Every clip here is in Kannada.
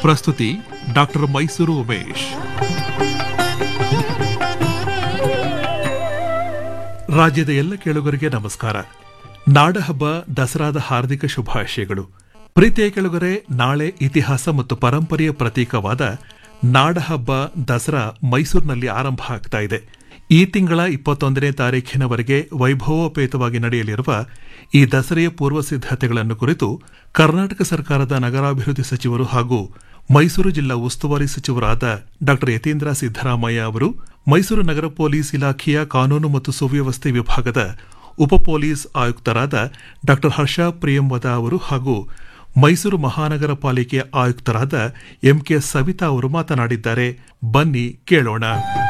ಪ್ರಸ್ತುತಿ ಡಾಕ್ಟರ್ ಮೈಸೂರು ಉಮೇಶ್ ರಾಜ್ಯದ ಎಲ್ಲ ಕೇಳುಗರಿಗೆ ನಮಸ್ಕಾರ ನಾಡಹಬ್ಬ ದಸರಾದ ಹಾರ್ದಿಕ ಶುಭಾಶಯಗಳು ಪ್ರೀತಿಯ ಕೆಳಗರೆ ನಾಳೆ ಇತಿಹಾಸ ಮತ್ತು ಪರಂಪರೆಯ ಪ್ರತೀಕವಾದ ನಾಡಹಬ್ಬ ದಸರಾ ಮೈಸೂರಿನಲ್ಲಿ ಆರಂಭ ಆಗ್ತಾ ಇದೆ ಈ ತಿಂಗಳ ಇಪ್ಪತ್ತೊಂದನೇ ತಾರೀಖಿನವರೆಗೆ ವೈಭವೋಪೇತವಾಗಿ ನಡೆಯಲಿರುವ ಈ ದಸರೆಯ ಪೂರ್ವ ಸಿದ್ಧತೆಗಳನ್ನು ಕುರಿತು ಕರ್ನಾಟಕ ಸರ್ಕಾರದ ನಗರಾಭಿವೃದ್ಧಿ ಸಚಿವರು ಹಾಗೂ ಮೈಸೂರು ಜಿಲ್ಲಾ ಉಸ್ತುವಾರಿ ಸಚಿವರಾದ ಡಾ ಯತೀಂದ್ರ ಸಿದ್ದರಾಮಯ್ಯ ಅವರು ಮೈಸೂರು ನಗರ ಪೊಲೀಸ್ ಇಲಾಖೆಯ ಕಾನೂನು ಮತ್ತು ಸುವ್ಯವಸ್ಥೆ ವಿಭಾಗದ ಉಪ ಪೊಲೀಸ್ ಆಯುಕ್ತರಾದ ಡಾ ಹರ್ಷ ಪ್ರಿಯಂವದ ಅವರು ಹಾಗೂ ಮೈಸೂರು ಮಹಾನಗರ ಪಾಲಿಕೆಯ ಆಯುಕ್ತರಾದ ಎಂಕೆ ಸವಿತಾ ಅವರು ಮಾತನಾಡಿದ್ದಾರೆ ಬನ್ನಿ ಕೇಳೋಣ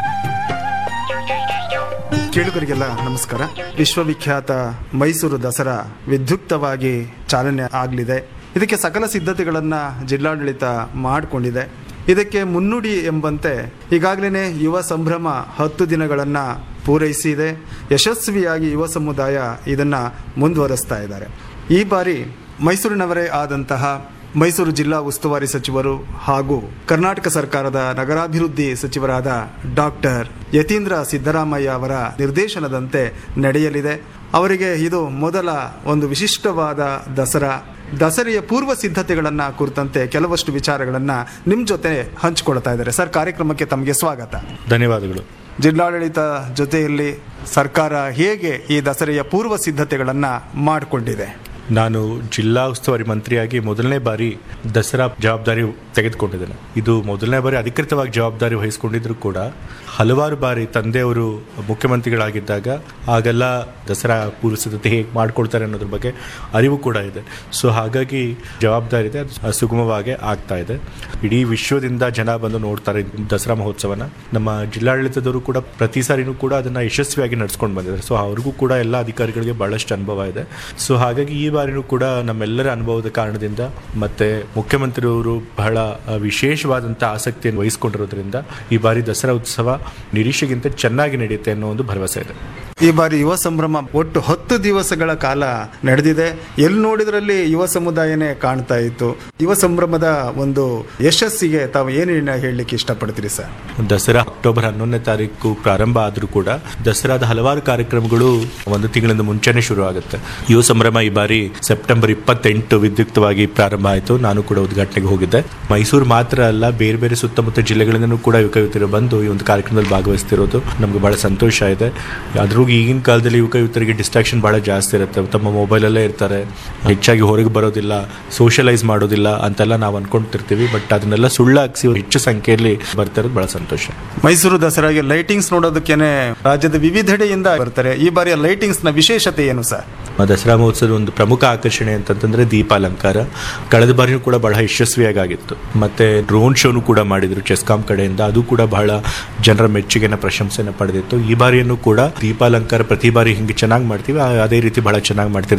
ಕೇಳುಗರಿಗೆಲ್ಲ ನಮಸ್ಕಾರ ವಿಶ್ವವಿಖ್ಯಾತ ಮೈಸೂರು ದಸರಾ ವಿದ್ಯುಕ್ತವಾಗಿ ಚಾಲನೆ ಆಗಲಿದೆ ಇದಕ್ಕೆ ಸಕಲ ಸಿದ್ಧತೆಗಳನ್ನು ಜಿಲ್ಲಾಡಳಿತ ಮಾಡಿಕೊಂಡಿದೆ ಇದಕ್ಕೆ ಮುನ್ನುಡಿ ಎಂಬಂತೆ ಈಗಾಗಲೇ ಯುವ ಸಂಭ್ರಮ ಹತ್ತು ದಿನಗಳನ್ನು ಪೂರೈಸಿದೆ ಯಶಸ್ವಿಯಾಗಿ ಯುವ ಸಮುದಾಯ ಇದನ್ನು ಮುಂದುವರಿಸ್ತಾ ಇದ್ದಾರೆ ಈ ಬಾರಿ ಮೈಸೂರಿನವರೇ ಆದಂತಹ ಮೈಸೂರು ಜಿಲ್ಲಾ ಉಸ್ತುವಾರಿ ಸಚಿವರು ಹಾಗೂ ಕರ್ನಾಟಕ ಸರ್ಕಾರದ ನಗರಾಭಿವೃದ್ಧಿ ಸಚಿವರಾದ ಡಾಕ್ಟರ್ ಯತೀಂದ್ರ ಸಿದ್ದರಾಮಯ್ಯ ಅವರ ನಿರ್ದೇಶನದಂತೆ ನಡೆಯಲಿದೆ ಅವರಿಗೆ ಇದು ಮೊದಲ ಒಂದು ವಿಶಿಷ್ಟವಾದ ದಸರಾ ದಸರೆಯ ಪೂರ್ವ ಸಿದ್ಧತೆಗಳನ್ನು ಕುರಿತಂತೆ ಕೆಲವಷ್ಟು ವಿಚಾರಗಳನ್ನು ನಿಮ್ಮ ಜೊತೆ ಹಂಚಿಕೊಳ್ತಾ ಇದ್ದಾರೆ ಸರ್ ಕಾರ್ಯಕ್ರಮಕ್ಕೆ ತಮಗೆ ಸ್ವಾಗತ ಧನ್ಯವಾದಗಳು ಜಿಲ್ಲಾಡಳಿತ ಜೊತೆಯಲ್ಲಿ ಸರ್ಕಾರ ಹೇಗೆ ಈ ದಸರೆಯ ಪೂರ್ವ ಸಿದ್ಧತೆಗಳನ್ನು ಮಾಡಿಕೊಂಡಿದೆ ನಾನು ಜಿಲ್ಲಾ ಉಸ್ತುವಾರಿ ಮಂತ್ರಿಯಾಗಿ ಮೊದಲನೇ ಬಾರಿ ದಸರಾ ಜವಾಬ್ದಾರಿ ತೆಗೆದುಕೊಂಡಿದ್ದೇನೆ ಇದು ಮೊದಲನೇ ಬಾರಿ ಅಧಿಕೃತವಾಗಿ ಜವಾಬ್ದಾರಿ ವಹಿಸಿಕೊಂಡಿದ್ರು ಕೂಡ ಹಲವಾರು ಬಾರಿ ತಂದೆಯವರು ಮುಖ್ಯಮಂತ್ರಿಗಳಾಗಿದ್ದಾಗ ಆಗೆಲ್ಲ ದಸರಾ ಪೂರ್ವ ಸಿದ್ಧತೆ ಹೇಗೆ ಮಾಡ್ಕೊಳ್ತಾರೆ ಅನ್ನೋದ್ರ ಬಗ್ಗೆ ಅರಿವು ಕೂಡ ಇದೆ ಸೊ ಹಾಗಾಗಿ ಜವಾಬ್ದಾರಿ ಇದೆ ಅದು ಸುಗಮವಾಗಿ ಆಗ್ತಾ ಇದೆ ಇಡೀ ವಿಶ್ವದಿಂದ ಜನ ಬಂದು ನೋಡ್ತಾರೆ ದಸರಾ ಮಹೋತ್ಸವನ ನಮ್ಮ ಜಿಲ್ಲಾಡಳಿತದವರು ಕೂಡ ಪ್ರತಿ ಸಾರಿನೂ ಕೂಡ ಅದನ್ನ ಯಶಸ್ವಿಯಾಗಿ ನಡ್ಸ್ಕೊಂಡು ಬಂದಿದ್ದಾರೆ ಸೊ ಅವ್ರಿಗೂ ಕೂಡ ಎಲ್ಲ ಅಧಿಕಾರಿಗಳಿಗೆ ಬಹಳಷ್ಟು ಅನುಭವ ಇದೆ ಸೊ ಹಾಗಾಗಿ ಈ ಬಾರಿನೂ ಕೂಡ ನಮ್ಮೆಲ್ಲರ ಅನುಭವದ ಕಾರಣದಿಂದ ಮತ್ತೆ ಮುಖ್ಯಮಂತ್ರಿಯವರು ಬಹಳ ವಿಶೇಷವಾದಂಥ ಆಸಕ್ತಿಯನ್ನು ವಹಿಸಿಕೊಂಡಿರೋದ್ರಿಂದ ಈ ಬಾರಿ ದಸರಾ ಉತ್ಸವ ನಿರೀಕ್ಷೆಗಿಂತ ಚೆನ್ನಾಗಿ ನಡೆಯುತ್ತೆ ಅನ್ನೋ ಒಂದು ಭರವಸೆ ಇದೆ ಈ ಬಾರಿ ಯುವ ಸಂಭ್ರಮ ಒಟ್ಟು ಹತ್ತು ದಿವಸಗಳ ಕಾಲ ನಡೆದಿದೆ ಎಲ್ಲಿ ನೋಡಿದ್ರಲ್ಲಿ ಯುವ ಸಮುದಾಯನೇ ಕಾಣ್ತಾ ಇತ್ತು ಯುವ ಸಂಭ್ರಮದ ಒಂದು ಯಶಸ್ಸಿಗೆ ತಾವು ಏನು ಹೇಳಲಿಕ್ಕೆ ಇಷ್ಟಪಡ್ತೀರಿ ಸರ್ ದಸರಾ ಅಕ್ಟೋಬರ್ ಹನ್ನೊಂದನೇ ತಾರೀಕು ಪ್ರಾರಂಭ ಆದರೂ ಕೂಡ ದಸರಾದ ಹಲವಾರು ಕಾರ್ಯಕ್ರಮಗಳು ಒಂದು ತಿಂಗಳಿಂದ ಮುಂಚೆನೆ ಶುರು ಆಗುತ್ತೆ ಯುವ ಸಂಭ್ರಮ ಈ ಬಾರಿ ಸೆಪ್ಟೆಂಬರ್ ಇಪ್ಪತ್ತೆಂಟು ವಿದ್ಯುಕ್ತವಾಗಿ ಪ್ರಾರಂಭ ಆಯಿತು ನಾನು ಕೂಡ ಉದ್ಘಾಟನೆಗೆ ಹೋಗಿದ್ದೆ ಮೈಸೂರು ಮಾತ್ರ ಅಲ್ಲ ಬೇರೆ ಬೇರೆ ಸುತ್ತಮುತ್ತ ಜಿಲ್ಲೆಗಳಿಂದನೂ ಕೂಡ ಯುವಕ ಯುವತಿಯರು ಬಂದು ಈ ಒಂದು ಕಾರ್ಯಕ್ರಮದಲ್ಲಿ ಭಾಗವಹಿಸ್ತಿರೋದು ನಮಗೆ ಬಹಳ ಸಂತೋಷ ಇದೆ ಅದ್ರೂ ಈಗಿನ ಕಾಲದಲ್ಲಿ ಯುವಕ ಯುವತರಿಗೆ ಡಿಸ್ಟ್ರಾಕ್ಷನ್ ಬಹಳ ಜಾಸ್ತಿ ಇರುತ್ತೆ ತಮ್ಮ ಮೊಬೈಲಲ್ಲೇ ಇರ್ತಾರೆ ಹೆಚ್ಚಾಗಿ ಹೊರಗೆ ಬರೋದಿಲ್ಲ ಸೋಷಲೈಸ್ ಮಾಡೋದಿಲ್ಲ ಅಂತೆಲ್ಲ ನಾವು ಅನ್ಕೊಂತಿರ್ತೀವಿ ಬಟ್ ಅದನ್ನೆಲ್ಲ ಸುಳ್ಳಾಗಿಸಿ ಹೆಚ್ಚು ಸಂಖ್ಯೆಯಲ್ಲಿ ಬರ್ತಾ ಇರೋದು ಬಹಳ ಸಂತೋಷ ಮೈಸೂರು ದಸರಾಗೆ ಲೈಟಿಂಗ್ಸ್ ನೋಡೋದಕ್ಕೇನೆ ರಾಜ್ಯದ ವಿವಿಧೆಡೆಯಿಂದ ಬರ್ತಾರೆ ಈ ಬಾರಿಯ ಲೈಟಿಂಗ್ಸ್ ನ ವಿಶೇಷತೆ ಏನು ಸರ್ ಆ ದಸರಾ ಮಹೋತ್ಸವದ ಒಂದು ಪ್ರಮುಖ ಆಕರ್ಷಣೆ ಅಂತಂತಂದ್ರೆ ದೀಪಾಲಂಕಾರ ಕಳೆದ ಬಾರಿಯೂ ಕೂಡ ಬಹಳ ಯಶಸ್ವಿಯಾಗಿ ಆಗಿತ್ತು ಮತ್ತೆ ಡ್ರೋನ್ ಶೋನು ಕೂಡ ಮಾಡಿದ್ರು ಚೆಸ್ಕಾಂ ಕಡೆಯಿಂದ ಅದು ಕೂಡ ಬಹಳ ಜನರ ಮೆಚ್ಚುಗೆನ ಪ್ರಶಂಸೆನ ಪಡೆದಿತ್ತು ಈ ಬಾರಿಯನ್ನು ಕೂಡ ದೀಪಾಲಂಕಾರ ಪ್ರತಿ ಬಾರಿ ಹಿಂಗೆ ಚೆನ್ನಾಗಿ ಮಾಡ್ತೀವಿ ಆ- ಅದೇ ರೀತಿ ಬಹಳ ಚೆನ್ನಾಗಿ ಮಾಡ್ತಿರ್ತೀವಿ